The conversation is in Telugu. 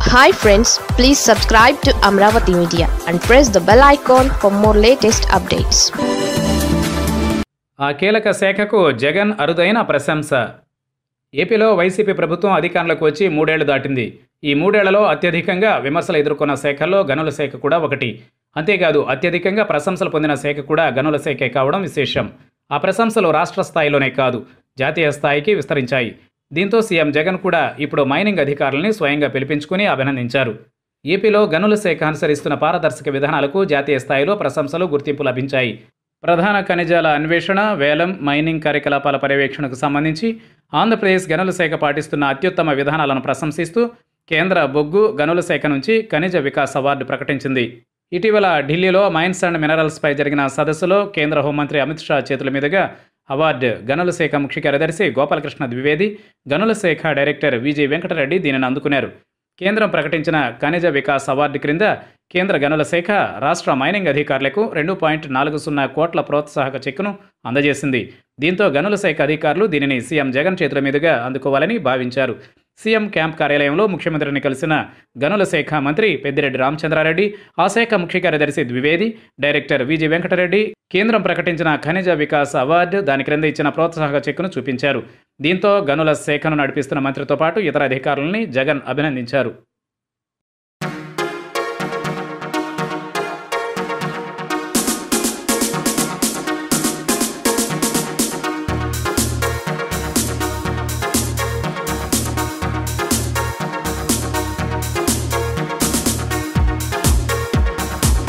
hi friends please subscribe to Amaravati media and press the bell icon for more latest updates ఆ కీలక శాఖకు జగన్ అరుదైన ప్రశంస ఏపీలో వైసీపీ ప్రభుత్వం అధికారంలోకి వచ్చి మూడేళ్లు దాటింది ఈ మూడేళ్లలో అత్యధికంగా విమర్శలు ఎదుర్కొన్న శాఖల్లో గనుల శాఖ కూడా ఒకటి అంతేకాదు అత్యధికంగా ప్రశంసలు పొందిన శాఖ కూడా గనుల శాఖే కావడం విశేషం ఆ ప్రశంసలు రాష్ట్ర స్థాయిలోనే కాదు జాతీయ స్థాయికి విస్తరించాయి దీంతో సీఎం జగన్ కూడా ఇప్పుడు మైనింగ్ అధికారులని స్వయంగా పిలిపించుకుని అభినందించారు ఏపీలో గనుల శాఖ అనుసరిస్తున్న పారదర్శక విధానాలకు జాతీయ స్థాయిలో ప్రశంసలు గుర్తింపు లభించాయి ప్రధాన ఖనిజాల అన్వేషణ వేలం మైనింగ్ కార్యకలాపాల పర్యవేక్షణకు సంబంధించి ఆంధ్రప్రదేశ్ గనుల శాఖ పాటిస్తున్న అత్యుత్తమ విధానాలను ప్రశంసిస్తూ కేంద్ర బొగ్గు గనుల శాఖ నుంచి ఖనిజ వికాస్ అవార్డు ప్రకటించింది ఇటీవల ఢిల్లీలో మైన్స్ అండ్ మినరల్స్పై జరిగిన సదస్సులో కేంద్ర హోంమంత్రి అమిత్ షా చేతుల మీదుగా అవార్డు గనుల శాఖ ముఖ్య కార్యదర్శి గోపాలకృష్ణ ద్వివేది గనుల శాఖ డైరెక్టర్ విజయ్ వెంకటరెడ్డి దీనిని అందుకున్నారు కేంద్రం ప్రకటించిన ఖనిజ వికాస్ అవార్డు క్రింద కేంద్ర గనుల శాఖ రాష్ట్ర మైనింగ్ అధికారులకు రెండు పాయింట్ నాలుగు సున్నా కోట్ల ప్రోత్సాహక చెక్కును అందజేసింది దీంతో గనుల శాఖ అధికారులు దీనిని సీఎం జగన్ చేతుల మీదుగా అందుకోవాలని భావించారు సీఎం క్యాంప్ కార్యాలయంలో ముఖ్యమంత్రిని కలిసిన గనుల శాఖ మంత్రి పెద్దిరెడ్డి రామచంద్రారెడ్డి ఆ శాఖ ముఖ్య కార్యదర్శి ద్వివేది డైరెక్టర్ విజి వెంకటరెడ్డి కేంద్రం ప్రకటించిన ఖనిజ వికాస్ అవార్డు దాని క్రింద ఇచ్చిన ప్రోత్సాహక చెక్కును చూపించారు దీంతో గనుల శాఖను నడిపిస్తున్న మంత్రితో పాటు ఇతర అధికారులని జగన్ అభినందించారు